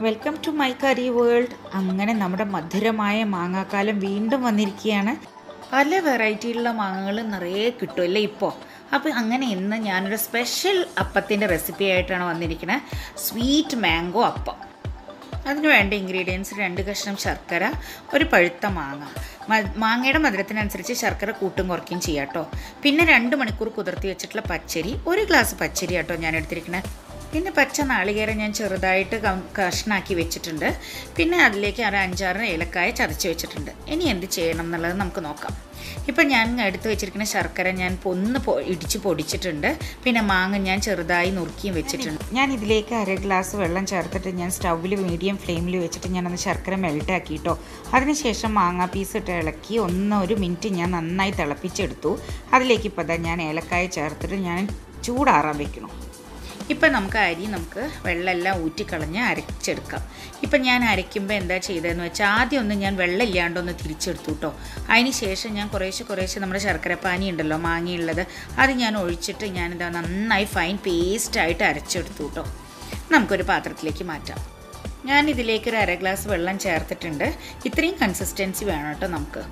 welcome to my curry world അങ്ങനെ നമ്മുടെ മധുരമായ മാങ്ങാക്കാലം വീണ്ടും വന്നിരിക്കുകയാണ് പല വെറൈറ്റിയിലുള്ള മാങ്ങകൾ നിറയെ കിട്ടുമല്ലേ ഇപ്പോൾ അപ്പോൾ അങ്ങനെ ഇന്ന് ഞാനൊരു സ്പെഷ്യൽ അപ്പത്തിൻ്റെ റെസിപ്പി ആയിട്ടാണ് വന്നിരിക്കുന്നത് സ്വീറ്റ് മാംഗോ അപ്പം അതിന് വേണ്ട ഇൻഗ്രീഡിയൻസ് രണ്ട് കഷ്ണം ശർക്കര ഒരു പഴുത്ത മാങ്ങ മ- മാങ്ങയുടെ മധുരത്തിനനുസരിച്ച് ശർക്കര കൂട്ടും കുറയ്ക്കും ചെയ്യാം കേട്ടോ പിന്നെ രണ്ട് മണിക്കൂർ കുതിർത്തി വെച്ചിട്ടുള്ള പച്ചരി ഒരു ഗ്ലാസ് പച്ചരി കേട്ടോ ഞാൻ എടുത്തിരിക്കുന്നത് പിന്നെ പച്ച നാളികേരം ഞാൻ ചെറുതായിട്ട് കം- കഷ്ണാക്കി വെച്ചിട്ടുണ്ട് പിന്നെ അതിലേക്ക് ഒരു അഞ്ചാറ് ഏലക്കായ ചതച്ച് വെച്ചിട്ടുണ്ട് ഇനി എന്ത് ചെയ്യണം എന്നുള്ളത് നമുക്ക് നോക്കാം ഇപ്പം ഞാൻ എടുത്ത് വെച്ചിരിക്കുന്ന ശർക്കര ഞാൻ ഒന്ന് പൊ ഇടിച്ച് പൊടിച്ചിട്ടുണ്ട് പിന്നെ മാങ്ങ ഞാൻ ചെറുതായി നുറുക്കിയും വെച്ചിട്ടുണ്ട് ഞാൻ ഇതിലേക്ക് അര ഗ്ലാസ് വെള്ളം ചേർത്തിട്ട് ഞാൻ സ്റ്റൗവിൽ മീഡിയം ഫ്ലെയിമിൽ വെച്ചിട്ട് ഞാനത് ശർക്കര മെൽറ്റ് ആക്കിയിട്ടോ അതിനുശേഷം മാങ്ങ പീസ് ഇട്ട് ഇളക്കി ഒന്ന് ഒരു മിനിറ്റ് ഞാൻ നന്നായി തിളപ്പിച്ചെടുത്തു അതിലേക്ക് ഇപ്പോൾ ദാ ഞാൻ ഏലക്കായ ചേർത്തിട്ട് ഞാൻ ചൂടാറാൻ വെക്കണം ഇപ്പം നമുക്ക് അരി നമുക്ക് വെള്ളമെല്ലാം ഊറ്റിക്കളഞ്ഞ് അരച്ചെടുക്കാം ഇപ്പം ഞാൻ അരയ്ക്കുമ്പോൾ എന്താ ചെയ്തതെന്ന് വെച്ചാൽ ആദ്യം ഒന്ന് ഞാൻ വെള്ളം ഇല്ലാണ്ടൊന്ന് തിരിച്ചെടുത്തു കേട്ടോ അതിന് ശേഷം ഞാൻ കുറേശ്ശെ കുറേശ്ശെ നമ്മുടെ ശർക്കരപ്പാനി ഉണ്ടല്ലോ മാങ്ങിയുള്ളത് അത് ഞാൻ ഒഴിച്ചിട്ട് ഞാനിതാ നന്നായി ഫൈൻ പേസ്റ്റായിട്ട് അരച്ചെടുത്തു കേട്ടോ നമുക്കൊരു പാത്രത്തിലേക്ക് മാറ്റാം ഞാൻ ഇതിലേക്ക് ഒരു അര ഗ്ലാസ് വെള്ളം ചേർത്തിട്ടുണ്ട് ഇത്രയും കൺസിസ്റ്റൻസി വേണം കേട്ടോ നമുക്ക്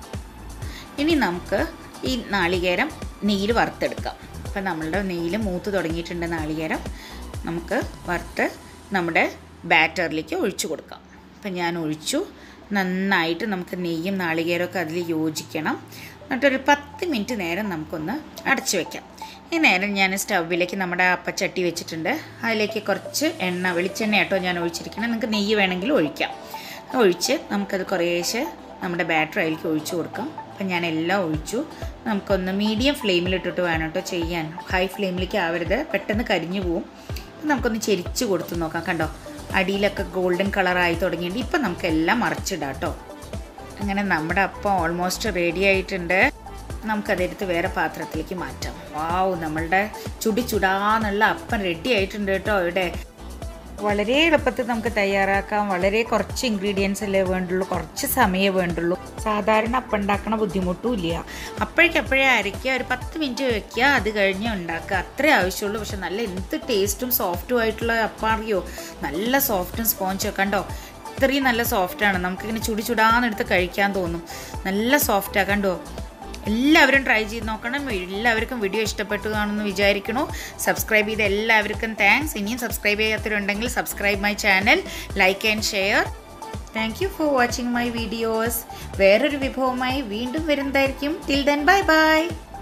ഇനി നമുക്ക് ഈ നാളികേരം നെയ്യിൽ വറുത്തെടുക്കാം അപ്പം നമ്മളുടെ നെയ്യിൽ മൂത്ത് തുടങ്ങിയിട്ടുണ്ട് നാളികേരം നമുക്ക് വറുത്ത് നമ്മുടെ ബാറ്ററിലേക്ക് ഒഴിച്ചു കൊടുക്കാം അപ്പം ഞാൻ ഒഴിച്ചു നന്നായിട്ട് നമുക്ക് നെയ്യും നാളികേരമൊക്കെ അതിൽ യോജിക്കണം എന്നിട്ടൊരു പത്ത് മിനിറ്റ് നേരം നമുക്കൊന്ന് അടച്ചു വെക്കാം ഈ നേരം ഞാൻ സ്റ്റൗവിലേക്ക് നമ്മുടെ അപ്പച്ചട്ടി വെച്ചിട്ടുണ്ട് അതിലേക്ക് കുറച്ച് എണ്ണ വെളിച്ചെണ്ണ കേട്ടോ ഞാൻ ഒഴിച്ചിരിക്കണം നിങ്ങൾക്ക് നെയ്യ് വേണമെങ്കിൽ ഒഴിക്കാം ഒഴിച്ച് നമുക്കത് കുറേശ്ശെ നമ്മുടെ ബാറ്റർ അതിലേക്ക് ഒഴിച്ചു കൊടുക്കാം അപ്പം ഞാൻ എല്ലാം ഒഴിച്ചു നമുക്കൊന്ന് മീഡിയം ഫ്ലെയിമിലിട്ടിട്ട് വേണം കേട്ടോ ചെയ്യാൻ ഹൈ ഫ്ലെയിമിലേക്ക് ആവരുത് പെട്ടെന്ന് കരിഞ്ഞു പോവും അപ്പം നമുക്കൊന്ന് ചെരിച്ച് കൊടുത്ത് നോക്കാം കണ്ടോ അടിയിലൊക്കെ ഗോൾഡൻ കളറായി തുടങ്ങിയിട്ട് ഇപ്പം നമുക്കെല്ലാം മറിച്ചിടാം കേട്ടോ അങ്ങനെ നമ്മുടെ അപ്പം ഓൾമോസ്റ്റ് റെഡി ആയിട്ടുണ്ട് നമുക്കതെടുത്ത് വേറെ പാത്രത്തിലേക്ക് മാറ്റാം വാവ് നമ്മളുടെ ചുടി ചുടാന്നുള്ള അപ്പം റെഡി ആയിട്ടുണ്ട് കേട്ടോ ഇവിടെ വളരെ എളുപ്പത്തിൽ നമുക്ക് തയ്യാറാക്കാം വളരെ കുറച്ച് ഇൻഗ്രീഡിയൻസ് അല്ലേ വേണ്ടുള്ളൂ കുറച്ച് സമയമേ വേണ്ടുള്ളൂ സാധാരണ അപ്പം ഉണ്ടാക്കണ ബുദ്ധിമുട്ടും ഇല്ല അപ്പോഴേക്കപ്പോഴേ അരയ്ക്കുക ഒരു പത്ത് മിനിറ്റ് വെക്കുക അത് കഴിഞ്ഞ് ഉണ്ടാക്കുക അത്രേ ആവശ്യമുള്ളൂ പക്ഷെ നല്ല എന്ത് ടേസ്റ്റും സോഫ്റ്റും ആയിട്ടുള്ള അപ്പം അറിയോ നല്ല സോഫ്റ്റും സ്പോഞ്ചും കണ്ടോ ഇത്രയും നല്ല സോഫ്റ്റാണ് നമുക്കിങ്ങനെ ചുടി ചുടാന്നെടുത്ത് കഴിക്കാൻ തോന്നും നല്ല സോഫ്റ്റാണ് കണ്ടോ എല്ലാവരും ട്രൈ ചെയ്ത് നോക്കണം എല്ലാവർക്കും വീഡിയോ ഇഷ്ടപ്പെട്ടു കാണുമെന്ന് വിചാരിക്കണു സബ്സ്ക്രൈബ് ചെയ്ത എല്ലാവർക്കും താങ്ക്സ് ഇനിയും സബ്സ്ക്രൈബ് ചെയ്യാത്തവരുണ്ടെങ്കിൽ subscribe my channel like and share thank you for watching my videos വേറൊരു വിഭവമായി വീണ്ടും വരുന്നതായിരിക്കും ടിൽ ദെൻ ബൈ ബൈ